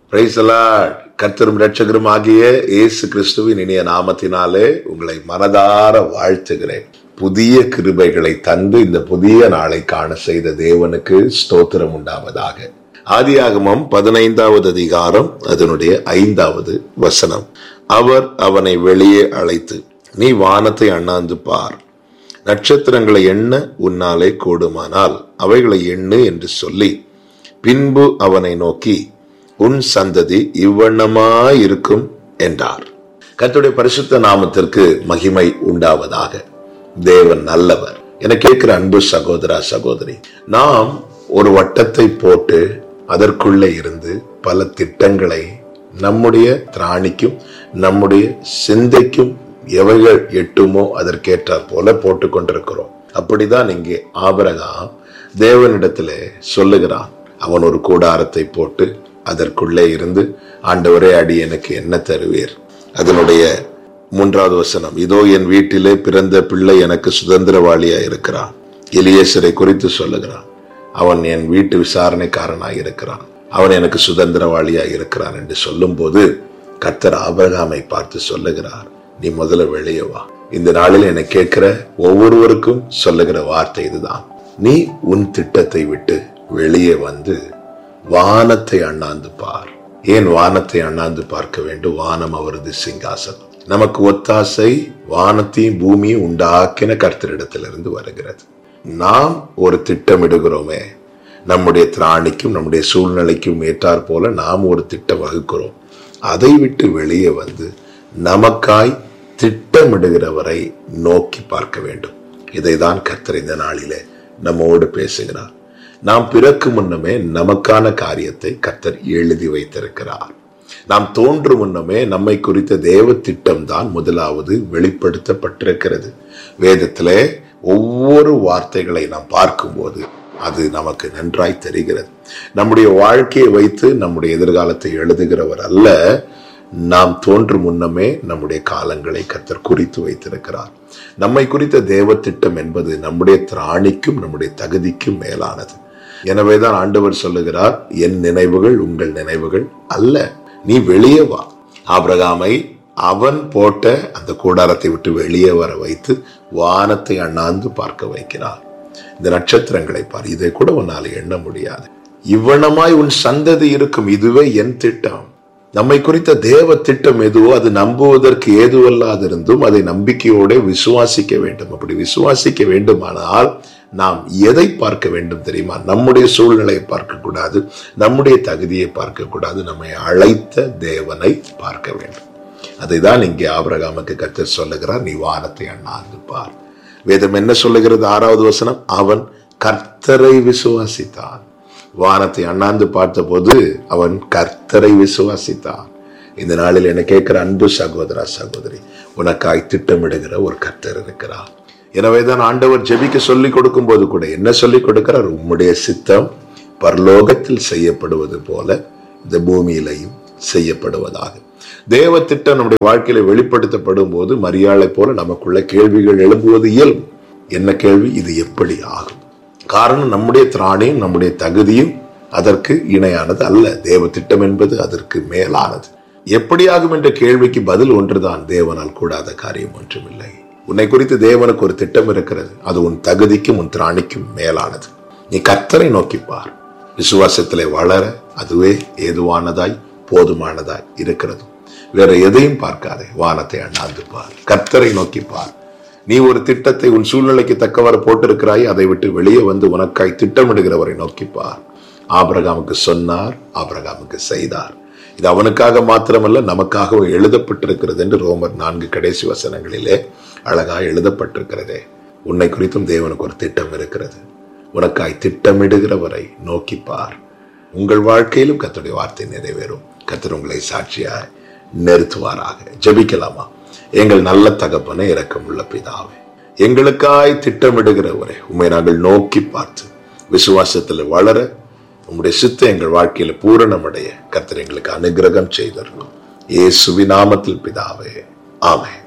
கர்த்தரும் ரட்சகரும் ஆகிய இயேசு கிறிஸ்துவின் இனிய நாமத்தினாலே உங்களை மனதார வாழ்த்துகிறேன் புதிய கிருபைகளை தந்து இந்த புதிய நாளை காண செய்த தேவனுக்கு ஸ்தோத்திரம் உண்டாவதாக ஆதியாகமம் பதினைந்தாவது அதிகாரம் அதனுடைய ஐந்தாவது வசனம் அவர் அவனை வெளியே அழைத்து நீ வானத்தை அண்ணாந்து பார் நட்சத்திரங்களை எண்ண உன்னாலே கூடுமானால் அவைகளை எண்ணு என்று சொல்லி பின்பு அவனை நோக்கி உன் சந்ததி இவ்வண்ணமாயிருக்கும் என்றார் கர்த்தருடைய பரிசுத்த நாமத்திற்கு மகிமை உண்டாவதாக தேவன் நல்லவர் என கேட்கிற அன்பு சகோதரா சகோதரி நாம் ஒரு வட்டத்தை போட்டு அதற்குள்ளே இருந்து பல திட்டங்களை நம்முடைய திராணிக்கும் நம்முடைய சிந்தைக்கும் எவைகள் எட்டுமோ அதற்கேற்றாற் போல போட்டு கொண்டிருக்கிறோம் அப்படிதான் இங்கே ஆபரகாம் தேவனிடத்திலே சொல்லுகிறான் அவன் ஒரு கூடாரத்தை போட்டு அதற்குள்ளே இருந்து ஆண்டவரே அடி எனக்கு என்ன தருவீர் அதனுடைய மூன்றாவது வசனம் இதோ என் வீட்டிலே பிறந்த பிள்ளை எனக்கு சுதந்திரவாளியா இருக்கிறான் எலியேசரை குறித்து சொல்லுகிறான் அவன் என் வீட்டு விசாரணைக்காரனாய் இருக்கிறான் அவன் எனக்கு சுதந்திரவாளியா இருக்கிறான் என்று சொல்லும்போது கர்த்தர் ஆபரகாமை பார்த்து சொல்லுகிறார் நீ முதல்ல வெளியே வா இந்த நாளில் என்னை கேட்கிற ஒவ்வொருவருக்கும் சொல்லுகிற வார்த்தை இதுதான் நீ உன் திட்டத்தை விட்டு வெளியே வந்து வானத்தை அண்ணாந்து பார் ஏன் வானத்தை அண்ணாந்து பார்க்க வேண்டும் வானம் அவரது சிங்காசனம் நமக்கு ஒத்தாசை வானத்தையும் பூமியும் உண்டாக்கின கர்த்தரிடத்திலிருந்து வருகிறது நாம் ஒரு திட்டமிடுகிறோமே நம்முடைய திராணிக்கும் நம்முடைய சூழ்நிலைக்கும் ஏற்றாற் போல நாம் ஒரு திட்டம் வகுக்கிறோம் அதை விட்டு வெளியே வந்து நமக்காய் திட்டமிடுகிறவரை நோக்கி பார்க்க வேண்டும் இதைதான் கர்த்தர் இந்த நாளிலே நம்மோடு பேசுகிறார் நாம் பிறக்கு முன்னமே நமக்கான காரியத்தை கர்த்தர் எழுதி வைத்திருக்கிறார் நாம் தோன்றும் முன்னமே நம்மை குறித்த தேவ திட்டம் தான் முதலாவது வெளிப்படுத்தப்பட்டிருக்கிறது வேதத்திலே ஒவ்வொரு வார்த்தைகளை நாம் பார்க்கும்போது அது நமக்கு நன்றாய் தெரிகிறது நம்முடைய வாழ்க்கையை வைத்து நம்முடைய எதிர்காலத்தை எழுதுகிறவர் அல்ல நாம் தோன்றும் முன்னமே நம்முடைய காலங்களை கத்தர் குறித்து வைத்திருக்கிறார் நம்மை குறித்த தேவ திட்டம் என்பது நம்முடைய திராணிக்கும் நம்முடைய தகுதிக்கும் மேலானது எனவேதான் ஆண்டவர் சொல்லுகிறார் என் நினைவுகள் உங்கள் நினைவுகள் அல்ல நீ வெளியே வா ஆபிரகாமை அவன் போட்ட அந்த கூடாரத்தை விட்டு வெளியே வர வைத்து வானத்தை அண்ணாந்து பார்க்க வைக்கிறார் இந்த நட்சத்திரங்களை பார் இதை கூட உன்னால் எண்ண முடியாது இவ்வளமாய் உன் சந்ததி இருக்கும் இதுவே என் திட்டம் நம்மை குறித்த தேவ திட்டம் எதுவோ அது நம்புவதற்கு ஏதுவல்லாதிருந்தும் அதை நம்பிக்கையோட விசுவாசிக்க வேண்டும் அப்படி விசுவாசிக்க வேண்டுமானால் நாம் எதை பார்க்க வேண்டும் தெரியுமா நம்முடைய சூழ்நிலையை பார்க்க கூடாது நம்முடைய தகுதியை பார்க்க கூடாது நம்மை அழைத்த தேவனை பார்க்க வேண்டும் அதை தான் இங்கே ஆபரகாமுக்கு கத்தர் சொல்லுகிறார் நீ வானத்தை அண்ணாந்து பார் வேதம் என்ன சொல்லுகிறது ஆறாவது வசனம் அவன் கர்த்தரை விசுவாசித்தான் வானத்தை அண்ணாந்து பார்த்தபோது அவன் கர்த்தரை விசுவாசித்தான் இந்த நாளில் என்ன கேட்கிற அன்பு சகோதரா சகோதரி உனக்காய் திட்டமிடுகிற ஒரு கர்த்தர் இருக்கிறார் எனவேதான் ஆண்டவர் ஜெபிக்க சொல்லி கொடுக்கும் போது கூட என்ன சொல்லி கொடுக்கிறார் உம்முடைய சித்தம் பரலோகத்தில் செய்யப்படுவது போல இந்த பூமியிலையும் செய்யப்படுவதாக தேவ திட்டம் நம்முடைய வாழ்க்கையில வெளிப்படுத்தப்படும் போது மரியாதை போல நமக்குள்ள கேள்விகள் எழும்புவது இயல்பு என்ன கேள்வி இது எப்படி ஆகும் காரணம் நம்முடைய திராணியும் நம்முடைய தகுதியும் அதற்கு இணையானது அல்ல தேவ திட்டம் என்பது அதற்கு மேலானது எப்படி ஆகும் என்ற கேள்விக்கு பதில் ஒன்றுதான் தேவனால் கூடாத காரியம் ஒன்றுமில்லை உன்னை குறித்து தேவனுக்கு ஒரு திட்டம் இருக்கிறது அது உன் தகுதிக்கும் உன் திராணிக்கும் மேலானது நீ கர்த்தரை நோக்கிப்பார் விசுவாசத்திலே வளர அதுவே ஏதுவானதாய் போதுமானதாய் இருக்கிறது வேற எதையும் பார்க்காதே வானத்தை அண்ணாந்து பார் கர்த்தரை நோக்கிப்பார் நீ ஒரு திட்டத்தை உன் சூழ்நிலைக்கு தக்கவாறு போட்டிருக்கிறாய் அதை விட்டு வெளியே வந்து உனக்காய் திட்டமிடுகிறவரை நோக்கிப்பார் ஆபரகாமுக்கு சொன்னார் ஆபரகாமுக்கு செய்தார் இது அவனுக்காக மாத்திரமல்ல நமக்காக எழுதப்பட்டிருக்கிறது என்று ரோமர் நான்கு கடைசி வசனங்களிலே அழகா எழுதப்பட்டிருக்கிறதே உன்னை குறித்தும் தேவனுக்கு ஒரு திட்டம் இருக்கிறது உனக்காய் திட்டமிடுகிறவரை நோக்கிப்பார் உங்கள் வாழ்க்கையிலும் கத்தருடைய வார்த்தை நிறைவேறும் கத்தர் உங்களை சாட்சியாய் நிறுத்துவாராக ஜபிக்கலாமா எங்கள் நல்ல தகப்பனை இரக்கமுள்ள பிதாவே எங்களுக்காய் திட்டமிடுகிறவரை உண்மை நாங்கள் நோக்கி பார்த்து விசுவாசத்தில் வளர உம்முடைய சித்த எங்கள் வாழ்க்கையில பூரணமடைய கர்த்தர் எங்களுக்கு அனுகிரகம் செய்தரணும் ஏசுவி நாமத்தில் பிதாவே ஆமே